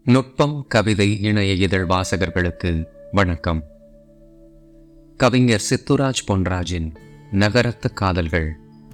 நுட்பம் கவிதை இணைய இதழ் வாசகர்களுக்கு வணக்கம் கவிஞர் சித்துராஜ் பொன்ராஜின் நகரத்து காதல்கள்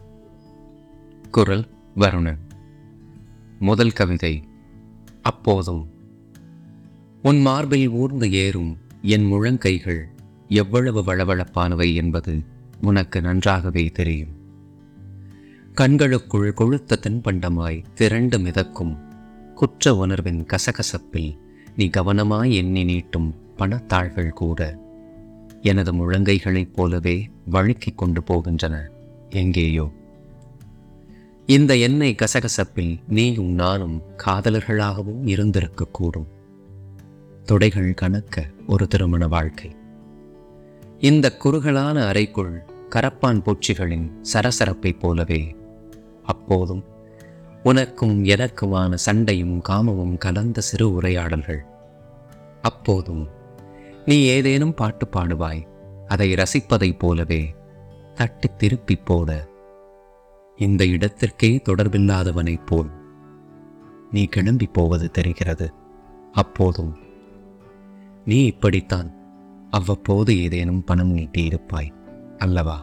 குரல் வருணன் முதல் கவிதை அப்போதும் உன் மார்பில் ஊர்ந்து ஏறும் என் முழங்கைகள் எவ்வளவு வளவளப்பானவை என்பது உனக்கு நன்றாகவே தெரியும் கண்களுக்குள் கொழுத்த தென்பண்டமாய் திரண்டு மிதக்கும் குற்ற உணர்வின் கசகசப்பில் நீ கவனமாய் எண்ணி நீட்டும் பணத்தாள்கள் கூட எனது முழங்கைகளைப் போலவே வழுக்கிக் கொண்டு போகின்றன எங்கேயோ இந்த எண்ணெய் கசகசப்பில் நீயும் நானும் காதலர்களாகவும் இருந்திருக்கக்கூடும் தொடைகள் கணக்க ஒரு திருமண வாழ்க்கை இந்த குறுகலான அறைக்குள் கரப்பான் பூச்சிகளின் சரசரப்பைப் போலவே அப்போதும் உனக்கும் எனக்குமான சண்டையும் காமமும் கலந்த சிறு உரையாடல்கள் அப்போதும் நீ ஏதேனும் பாட்டு பாடுவாய் அதை ரசிப்பதைப் போலவே தட்டி திருப்பிப் போட இந்த இடத்திற்கே தொடர்பில்லாதவனைப் போல் நீ கிளம்பி போவது தெரிகிறது அப்போதும் நீ இப்படித்தான் அவ்வப்போது ஏதேனும் பணம் நீட்டியிருப்பாய் அல்லவா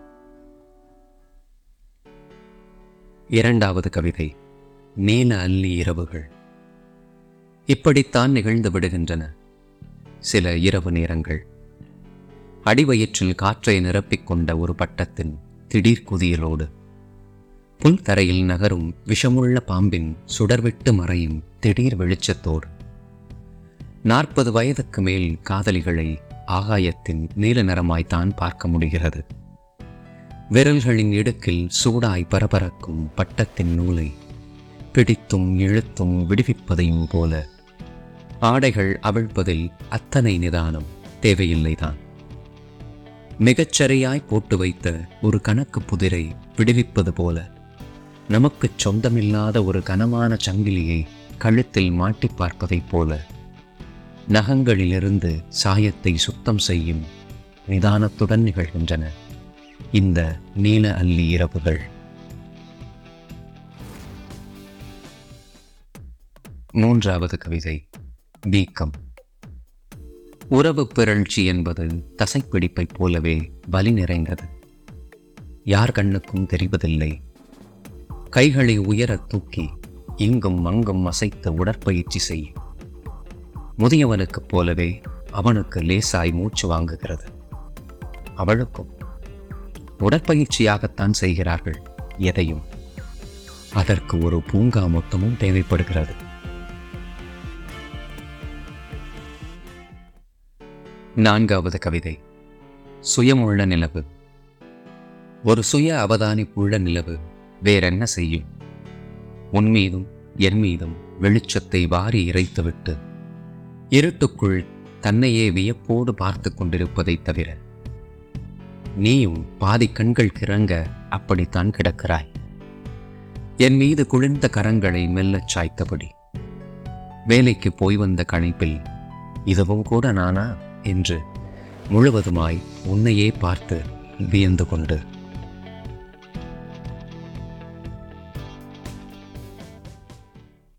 இரண்டாவது கவிதை நீல அல்லி இரவுகள் இப்படித்தான் நிகழ்ந்து விடுகின்றன சில இரவு நேரங்கள் அடிவயிற்றில் காற்றை நிரப்பிக் கொண்ட ஒரு பட்டத்தின் திடீர் குதியலோடு புல் தரையில் நகரும் விஷமுள்ள பாம்பின் சுடர்விட்டு மறையும் திடீர் வெளிச்சத்தோடு நாற்பது வயதுக்கு மேல் காதலிகளை ஆகாயத்தின் நீல நிறமாய்த்தான் பார்க்க முடிகிறது விரல்களின் இடுக்கில் சூடாய் பரபரக்கும் பட்டத்தின் நூலை பிடித்தும் இழுத்தும் விடுவிப்பதையும் போல ஆடைகள் அவிழ்ப்பதில் அத்தனை நிதானம் தேவையில்லைதான் மிகச்சரியாய் போட்டு வைத்த ஒரு கணக்கு புதிரை விடுவிப்பது போல நமக்குச் சொந்தமில்லாத ஒரு கனமான சங்கிலியை கழுத்தில் மாட்டிப் பார்ப்பதைப் போல நகங்களிலிருந்து சாயத்தை சுத்தம் செய்யும் நிதானத்துடன் நிகழ்கின்றன இந்த நீல அல்லி இரவுகள் மூன்றாவது கவிதை வீக்கம் உறவு பிறழ்ச்சி என்பது தசைப்பிடிப்பைப் போலவே வலி நிறைந்தது யார் கண்ணுக்கும் தெரிவதில்லை கைகளை உயரத் தூக்கி இங்கும் அங்கும் அசைத்து உடற்பயிற்சி செய் முதியவனுக்குப் போலவே அவனுக்கு லேசாய் மூச்சு வாங்குகிறது அவளுக்கும் உடற்பயிற்சியாகத்தான் செய்கிறார்கள் எதையும் அதற்கு ஒரு பூங்கா மொத்தமும் தேவைப்படுகிறது நான்காவது கவிதை சுயமுள்ள நிலவு ஒரு சுய அவதானிப்புள்ள நிலவு வேறென்ன செய்யும் உன் மீதும் என் மீதும் வெளிச்சத்தை வாரி இறைத்துவிட்டு இருட்டுக்குள் தன்னையே வியப்போடு பார்த்து கொண்டிருப்பதைத் தவிர நீயும் பாதி கண்கள் கிறங்க அப்படித்தான் கிடக்கிறாய் என் மீது குளிர்ந்த கரங்களை மெல்லச் சாய்த்தபடி வேலைக்கு போய் வந்த கணைப்பில் இதுவும் கூட நானா என்று முழுவதுமாய் உன்னையே பார்த்து வியந்து கொண்டு